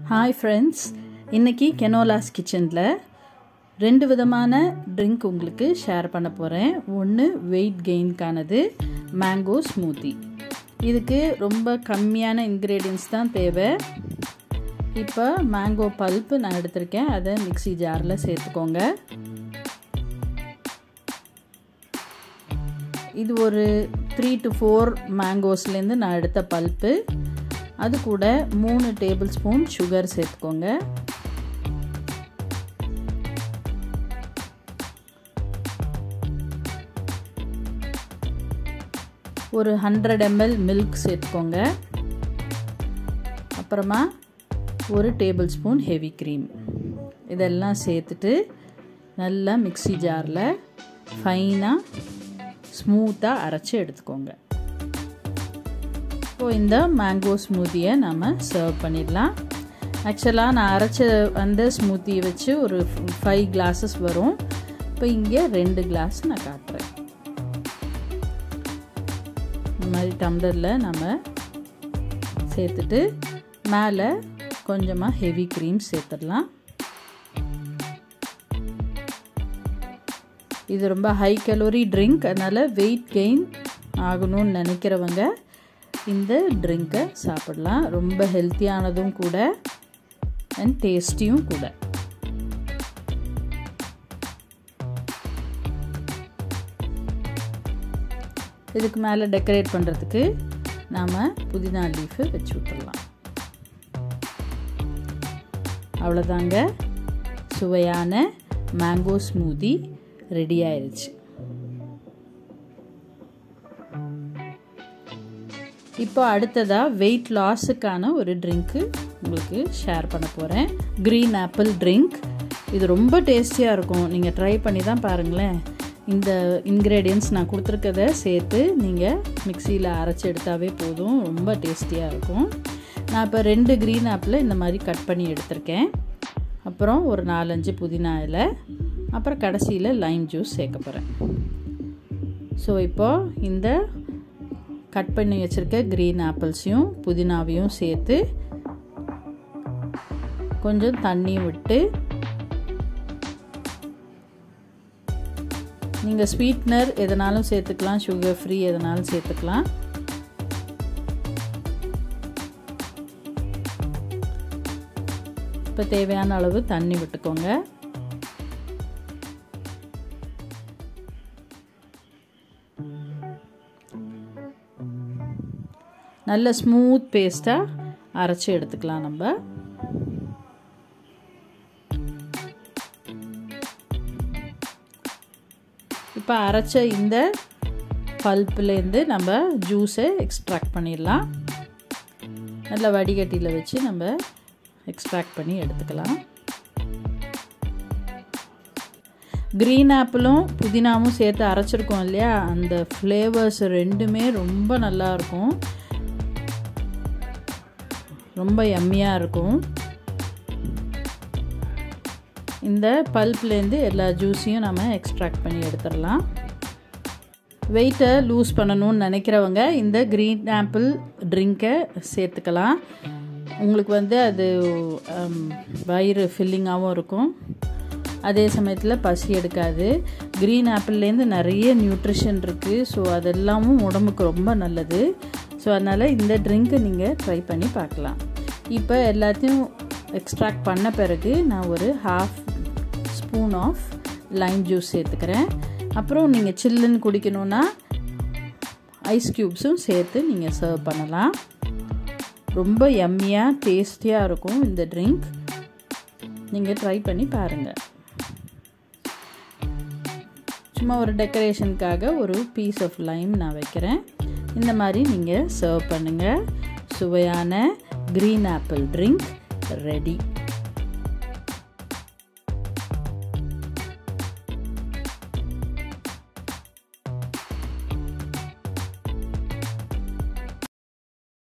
hi friends இன்றைக்கி கெனோலாஸ் கிச்சனில் ரெண்டு விதமான ட்ரிங்க் உங்களுக்கு ஷேர் பண்ண போகிறேன் ஒன்று வெயிட் கெயின்கானது மேங்கோ ஸ்மூத்தி இதுக்கு ரொம்ப கம்மியான இன்க்ரீடியன்ஸ் தான் தேவை இப்போ மேங்கோ பல்ப்பு நான் எடுத்திருக்கேன் அதை மிக்சி ஜாரில் சேர்த்துக்கோங்க இது ஒரு த்ரீ டு ஃபோர் மேங்கோஸ்லேருந்து நான் எடுத்த பல்ப்பு அது கூட மூணு டேபிள் ஸ்பூன் சுகர் சேர்த்துக்கோங்க ஒரு ஹண்ட்ரட் எம்எல் மில்க் சேர்த்துக்கோங்க அப்புறமா ஒரு டேபிள் ஸ்பூன் ஹெவி க்ரீம் இதெல்லாம் சேர்த்துட்டு நல்லா மிக்சி ஜாரில் ஃபைனாக ஸ்மூத்தாக அரைச்சி எடுத்துக்கோங்க இப்போ இந்த மேங்கோ ஸ்மூத்தியை நம்ம சர்வ் பண்ணிடலாம் ஆக்சுவலாக நான் அரைச்ச அந்த ஸ்மூத்தியை வச்சு ஒரு ஃபைவ் கிளாஸஸ் வரும் இப்போ இங்கே ரெண்டு கிளாஸ் நான் காட்டுறேன் இந்த மாதிரி டம்ளரில் நம்ம சேர்த்துட்டு மேலே கொஞ்சமாக ஹெவி க்ரீம் சேர்த்துடலாம் இது ரொம்ப ஹை கலோரி ட்ரிங்க் அதனால் வெயிட் கெயின் ஆகணும்னு நினைக்கிறவங்க இந்த ட்ரிங்க்கை சாப்பிடலாம் ரொம்ப ஹெல்த்தியானதும் கூட அண்ட் டேஸ்டியும் கூட இதுக்கு மேலே டெக்கரேட் பண்ணுறதுக்கு நாம் புதினா லீஃபு வச்சு விட்டுடலாம் அவ்வளோதாங்க சுவையான மேங்கோ ஸ்மூதி ரெடி ஆயிடுச்சு இப்போ அடுத்ததாக வெயிட் லாஸுக்கான ஒரு ட்ரிங்க்கு உங்களுக்கு ஷேர் பண்ண போகிறேன் க்ரீன் ஆப்பிள் ட்ரிங்க் இது ரொம்ப டேஸ்டியாக இருக்கும் நீங்கள் ட்ரை பண்ணி தான் பாருங்களேன் இந்த இன்க்ரீடியன்ஸ் நான் கொடுத்துருக்கத சேர்த்து நீங்கள் மிக்சியில் அரைச்சி எடுத்தாவே போதும் ரொம்ப டேஸ்டியாக இருக்கும் நான் இப்போ ரெண்டு க்ரீன் ஆப்பிளை இந்த மாதிரி கட் பண்ணி எடுத்திருக்கேன் அப்புறம் ஒரு நாலஞ்சு புதினா இலை அப்புறம் கடைசியில் லைம் ஜூஸ் சேர்க்க போகிறேன் ஸோ இப்போது இந்த கட் பண்ணி வச்சுருக்க க்ரீன் ஆப்பிள்ஸையும் புதினாவையும் சேர்த்து கொஞ்சம் தண்ணி விட்டு நீங்கள் ஸ்வீட்னர் எதனாலும் சேர்த்துக்கலாம் சுகர் ஃப்ரீ எதனாலும் சேர்த்துக்கலாம் இப்போ தேவையான அளவு தண்ணி விட்டுக்கோங்க நல்ல ஸ்மூத் பேஸ்ட்டாக அரைச்சி எடுத்துக்கலாம் நம்ம இப்போ அரைச்ச இந்த பல்ப்லேருந்து நம்ம ஜூஸை எக்ஸ்ட்ராக்ட் பண்ணிடலாம் நல்ல வடிகட்டியில் வச்சு நம்ம எக்ஸ்ட்ராக்ட் பண்ணி எடுத்துக்கலாம் க்ரீன் ஆப்பிளும் புதினாவும் சேர்த்து அரைச்சிருக்கோம் இல்லையா அந்த ஃப்ளேவர்ஸ் ரெண்டுமே ரொம்ப நல்லாயிருக்கும் ரொம்ப எம்மியாக இருக்கும் இந்த பல்ப்லேருந்து எல்லா ஜூஸையும் நம்ம எக்ஸ்ட்ராக்ட் பண்ணி எடுத்துடலாம் வெயிட்டை லூஸ் பண்ணணும்னு நினைக்கிறவங்க இந்த க்ரீன் ஆப்பிள் ட்ரிங்கை சேர்த்துக்கலாம் உங்களுக்கு வந்து அது வயிறு ஃபில்லிங்காகவும் இருக்கும் அதே சமயத்தில் பசி எடுக்காது க்ரீன் ஆப்பிள்லேருந்து நிறைய நியூட்ரிஷன் இருக்குது ஸோ அதெல்லாமும் உடம்புக்கு ரொம்ப நல்லது ஸோ அதனால் இந்த ட்ரிங்க்கை நீங்கள் ட்ரை பண்ணி பார்க்கலாம் இப்போ எல்லாத்தையும் எக்ஸ்ட்ராக்ட் பண்ண பிறகு நான் ஒரு half spoon of lime juice சேர்த்துக்கிறேன் அப்புறம் நீங்கள் சில்லுன்னு குடிக்கணுன்னா ஐஸ் க்யூப்ஸும் சேர்த்து நீங்கள் சர்வ் பண்ணலாம் ரொம்ப எம்மியாக டேஸ்டியாக இருக்கும் இந்த ட்ரிங்க் நீங்கள் ட்ரை பண்ணி பாருங்கள் சும்மா ஒரு டெக்கரேஷனுக்காக ஒரு பீஸ் ஆஃப் லைம் நான் வைக்கிறேன் இந்த மாதிரி நீங்கள் சர்வ் பண்ணுங்கள் சுவையான க்ரீன் ஆப்பிள் ட்ரிங்க் ரெடி